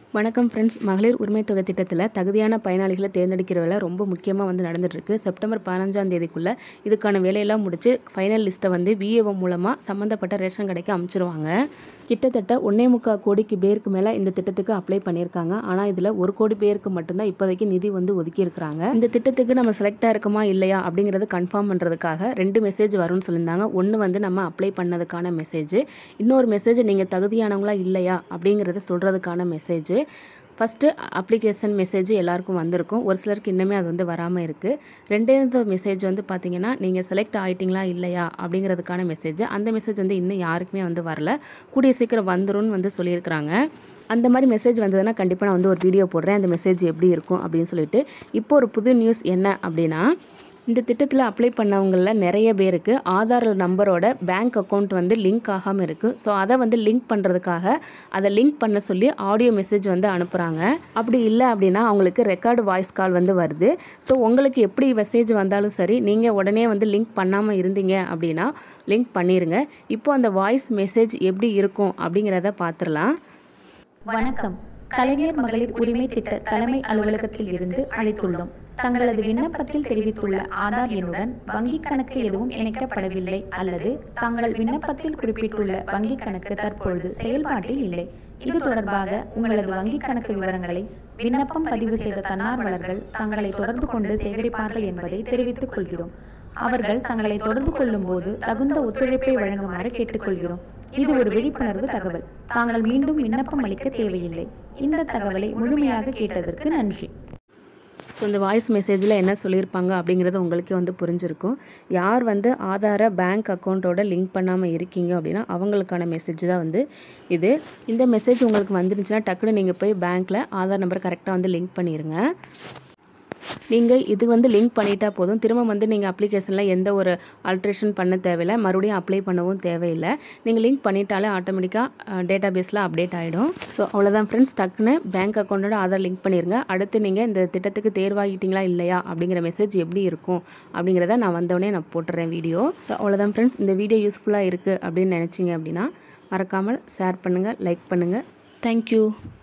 வணக்கம் ஃப்ரெண்ட்ஸ் மகளிர் உரிமை தொகை திட்டத்தில் தகுதியான பயனாளிகளை தேர்ந்தெடுக்கிற வேலை ரொம்ப முக்கியமாக வந்து நடந்துட்டுருக்கு செப்டம்பர் பதினஞ்சாம் தேதிக்குள்ளே இதுக்கான வேலையெல்லாம் முடிச்சு ஃபைனல் லிஸ்ட்டை வந்து விஏஓ மூலமாக சம்மந்தப்பட்ட ரேஷன் கடைக்கு அமுச்சிருவாங்க கிட்டத்தட்ட ஒன்னே முக்கால் கோடிக்கு பேருக்கு மேலே இந்த திட்டத்துக்கு அப்ளை பண்ணியிருக்காங்க ஆனால் இதில் ஒரு கோடி பேருக்கு மட்டும்தான் இப்போதைக்கு நிதி வந்து ஒதுக்கியிருக்கிறாங்க இந்த திட்டத்துக்கு நம்ம செலக்டாக இருக்குமா இல்லையா அப்படிங்கிறது கன்ஃபார்ம் பண்ணுறதுக்காக ரெண்டு மெசேஜ் வரும்னு சொல்லியிருந்தாங்க ஒன்று வந்து நம்ம அப்ளை பண்ணதுக்கான மெசேஜ் இன்னொரு மெசேஜ் நீங்கள் தகுதியானவங்களா இல்லையா அப்படிங்கிறத சொல்கிறதுக்கான மெசேஜ் ஃபஸ்ட்டு அப்ளிகேஷன் மெசேஜ் எல்லாருக்கும் வந்திருக்கும் ஒரு சிலருக்கு இன்னுமே அது வந்து வராமல் இருக்குது ரெண்டாவது மெசேஜ் வந்து பார்த்தீங்கன்னா நீங்கள் செலக்ட் ஆகிட்டீங்களா இல்லையா அப்படிங்கிறதுக்கான மெசேஜ் அந்த மெசேஜ் வந்து இன்னும் யாருக்குமே வந்து வரல கூடிய சீக்கிரம் வந்துரும்னு வந்து சொல்லியிருக்கிறாங்க அந்த மாதிரி மெசேஜ் வந்ததுன்னா கண்டிப்பாக நான் வந்து ஒரு வீடியோ போடுறேன் அந்த மெசேஜ் எப்படி இருக்கும் அப்படின்னு சொல்லிட்டு இப்போ ஒரு புது நியூஸ் என்ன அப்படின்னா இந்த திட்டத்தில் அப்ளை பண்ணவங்களில் நிறைய பேருக்கு ஆதார் நம்பரோட பேங்க் அக்கௌண்ட் வந்து லிங்க் ஆகாமல் இருக்குது ஸோ அதை வந்து லிங்க் பண்ணுறதுக்காக அதை லிங்க் பண்ண சொல்லி ஆடியோ மெசேஜ் வந்து அனுப்புகிறாங்க அப்படி இல்லை அப்படின்னா அவங்களுக்கு ரெக்கார்டு வாய்ஸ் கால் வந்து வருது ஸோ உங்களுக்கு எப்படி மெசேஜ் வந்தாலும் சரி நீங்கள் உடனே வந்து லிங்க் பண்ணாமல் இருந்தீங்க அப்படின்னா லிங்க் பண்ணிடுங்க இப்போ அந்த வாய்ஸ் மெசேஜ் எப்படி இருக்கும் அப்படிங்கிறத பார்த்துடலாம் வணக்கம் கலைஞர் மகளிர் உரிமை திட்ட தலைமை அலுவலகத்தில் இருந்து அழைத்துள்ளோம் தங்களது விண்ணப்பத்தில் தெரிவித்துள்ள ஆதார் எண்ணுடன் வங்கிக் கணக்கு எதுவும் இணைக்கப்படவில்லை அல்லது தங்கள் விண்ணப்பத்தில் குறிப்பிட்டுள்ள வங்கிக் கணக்கு தற்பொழுது செயல்பாட்டில் இல்லை இது தொடர்பாக உங்களது வங்கிக் கணக்கு விவரங்களை விண்ணப்பம் பதிவு செய்த தன்னார்வலர்கள் தங்களை தொடர்பு கொண்டு சேகரிப்பார்கள் என்பதை தெரிவித்துக் கொள்கிறோம் அவர்கள் தங்களை தொடர்பு கொள்ளும் போது தகுந்த ஒத்துழைப்பை வழங்குமாறு கேட்டுக்கொள்கிறோம் இது ஒரு விழிப்புணர்வு தகவல் தாங்கள் மீண்டும் விண்ணப்பம் அளிக்க தேவையில்லை இந்த தகவலை முழுமையாக கேட்டதற்கு நன்றி ஸோ இந்த வாய்ஸ் மெசேஜில் என்ன சொல்லியிருப்பாங்க அப்படிங்கிறது உங்களுக்கே வந்து புரிஞ்சிருக்கும் யார் வந்து ஆதாரை பேங்க் அக்கௌண்ட்டோட லிங்க் பண்ணாமல் இருக்கீங்க அப்படின்னா அவங்களுக்கான மெசேஜ் தான் வந்து இது இந்த மெசேஜ் உங்களுக்கு வந்துருந்துச்சுன்னா டக்குன்னு நீங்கள் போய் பேங்க்கில் ஆதார் நம்பர் கரெக்டாக வந்து லிங்க் பண்ணிடுங்க நீங்கள் இது வந்து லிங்க் பண்ணிட்டா போதும் திரும்ப வந்து நீங்கள் அப்ளிகேஷனில் எந்த ஒரு ஆல்ட்ரேஷன் பண்ண தேவையில்லை மறுபடியும் அப்ளை பண்ணவும் தேவையில்லை நீங்கள் லிங்க் பண்ணிட்டாலே ஆட்டோமேட்டிக்காக டேட்டா பேஸில் அப்டேட் ஆகிடும் ஸோ அவ்வளோதான் ஃப்ரெண்ட்ஸ் டக்குன்னு பேங்க் அக்கௌண்ட்டோட ஆதார் லிங்க் பண்ணிடுங்க அடுத்து நீங்கள் இந்த திட்டத்துக்கு தேர்வாகிட்டீங்களா இல்லையா அப்படிங்கிற மெசேஜ் எப்படி இருக்கும் அப்படிங்கிறத நான் வந்தோடனே நான் போட்டுறேன் வீடியோ ஸோ அவ்வளோதான் ஃப்ரெண்ட்ஸ் இந்த வீடியோ யூஸ்ஃபுல்லாக இருக்குது அப்படின்னு நினச்சிங்க அப்படின்னா மறக்காமல் ஷேர் பண்ணுங்கள் லைக் பண்ணுங்கள் தேங்க்யூ